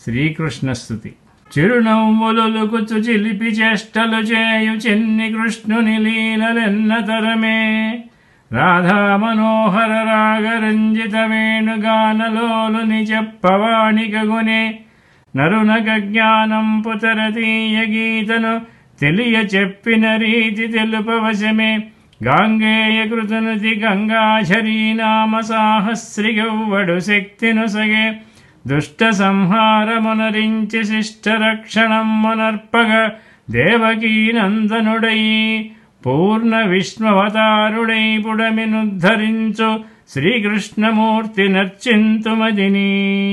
శ్రీకృష్ణస్థుతి చిరునవ్వులొలుకుచు చిలిపి చేష్టలు చేయు చిన్ని కృష్ణుని లీలలెన్నతరమే రాధా మనోహర రాగరంజిత వేణుగానలోలుని చెప్పవాణికగునే నరునగ జ్ఞానం పుతరతీయ గీతను తెలియ చెప్పిన రీతి తెలుపవశమే గాంగేయ కృతనుతి గంగాశరీ నామ సాహస్రిగవ్వడు శక్తినుసగే దుష్ట సంహారమునరించి శిష్ట రక్షణం మునర్పగ దేవకీ నందనుడై పూర్ణ విష్ణువతారుడై పుడమినుద్ధరించు శ్రీకృష్ణమూర్తి నర్చింతుమదిని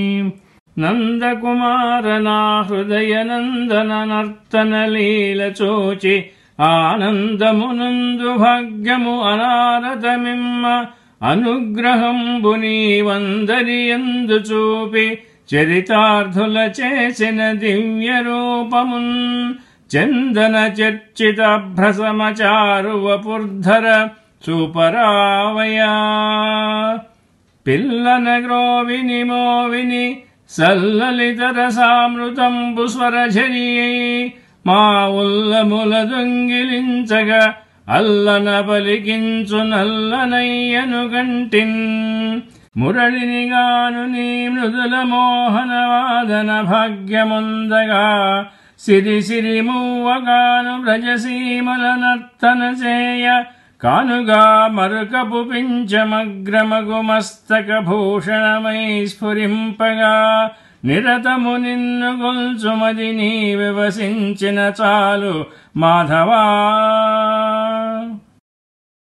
నందకుమార నా హృదయ నందన నర్తన లీల చూచి ఆనందమునందు భాగ్యము అనారతమిమ్మ అనుగ్రహంబు నీవందరియందు చూపి చరితార్థుల చేసిన దివ్య రూపమున్ చందన చర్చిత భ్రసమచారు వపుర్ధర చూపరావయా పిల్లన గ్రోవిని మోవిని సల్లలితర సామృతంబు స్వరఝరియై మా ఉల్లముల దొంగిలించగా అల్లన పలికించు నల్లనయ్యను గంటిన్ మురళినిగాను నీ మృదుల మోహన వాదన భాగ్యముందగా సిరి సిరి మూవగాను బ్రజసీమల నర్తన చేయ కానుగా మరుకపు పించమగ్రమగు మస్తక భూషణమై స్ఫురింపగా నిరతము నిన్ను గొల్చుమది నీ వివసించిన చాలు మాధవా